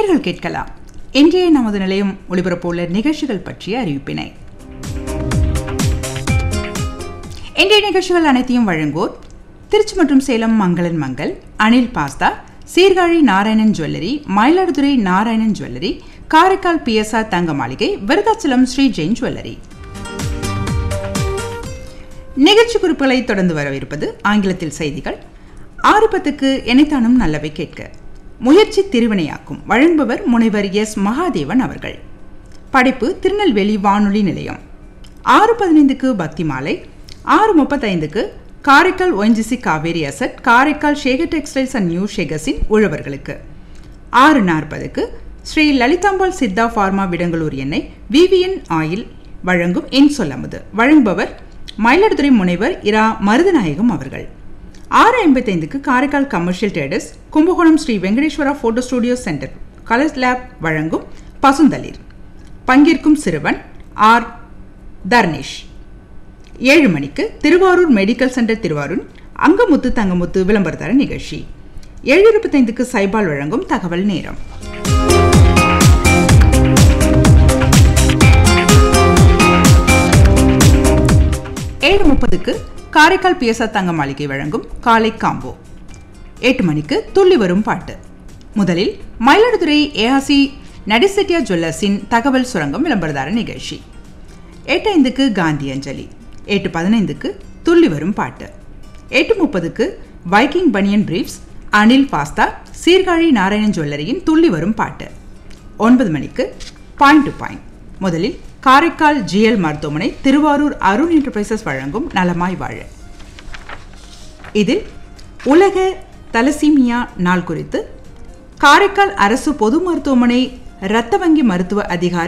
நேர்கள் கேட்கலாம் இன்றைய நமது நிலையம் ஒளிபரப்புள்ள நிகழ்ச்சிகள் பற்றிய அறிவிப்பினை இன்றைய நிகழ்ச்சிகள் அனைத்தையும் வழங்குவோர் திருச்சி மற்றும் சேலம் மங்களன் மங்கள் அனில் பாஸ்தா Sirkazhi Narayanan jewellery Mayiladuthurai Narayanan jewellery Karaikal BSR தங்க மாளிகை விருதாச்சலம் ஸ்ரீ ஜெயின் ஜுவல்லரி நிகழ்ச்சி குறிப்புகளை தொடர்ந்து வரவிருப்பது ஆங்கிலத்தில் செய்திகள் ஆறு பத்துக்கு இணைத்தானும் நல்லவை கேட்க முயற்சி திருவினையாக்கும் வழங்குபவர் முனைவர் எஸ் மகாதேவன் அவர்கள் படைப்பு திருநெல்வேலி வானொலி நிலையம் ஆறு பதினைந்துக்கு பக்தி மாலை ஆறு முப்பத்தைந்துக்கு Karaikal ONGC Kaveri asset Karaikal Shekar textiles and new ஷேகர்ஸின் உழவர்களுக்கு ஆறு நாற்பதுக்கு ஸ்ரீ லலிதாம்பாள் சித்தா ஃபார்மா விடங்களூர் எண்ணெய் விவிஎன் ஆயில் வழங்கும் என் சொல்லமுது வழங்குபவர் மயிலாடுதுறை முனைவர் இரா மருதநாயகம் அவர்கள் ஆறு எண்பத்தைந்துக்கு Karaikal commercial traders Kumbakonam Shri Venkateswara photo studio centre colours lab வழங்கும் பசுந்தளிர் பங்கேற்கும் சிறுவன் ஆர் தர்னேஷ் ஏழு மணிக்கு திருவாரூர் மெடிக்கல் சென்டர் திருவாரூர் அங்கமுத்து தங்கமுத்து விளம்பரத்தர நிகழ்ச்சி ஏழு இருபத்தைந்துக்கு சைபால் வழங்கும் தகவல் நேரம் ஏழு முப்பதுக்கு காரைக்கால் பிஎஸ்ஆர் தங்க மாளிகை வழங்கும் காலை காம்போ எட்டு மணிக்கு துள்ளி வரும் பாட்டு முதலில் மயிலாடுதுறை ஏஆசி நடிசெட்டியா ஜுவல்லர்ஸின் தகவல் சுரங்கம் விளம்பரதார நிகழ்ச்சி எட்டு ஐந்துக்கு காந்தி அஞ்சலி எட்டு பதினைந்துக்கு துள்ளி வரும் பாட்டு எட்டு முப்பதுக்கு வைக்கிங் பனியன் பிரீஃப்ஸ் அனில் பாஸ்தா சீர்காழி நாராயணன் ஜுவல்லரியின் துள்ளி வரும் பாட்டு ஒன்பது மணிக்கு பாயிண்ட் டு பாயிண்ட் முதலில் காரைக்கால் ஜிஎல் மருத்துவமனை திருவாரூர் அருண் என்டர்பிரைசஸ் வழங்கும் நலமாய் வாழ இதில் உலக தலசீமியா நாள் குறித்து காரைக்கால் அரசு பொது மருத்துவமனை இரத்த வங்கி மருத்துவ அதிகாரி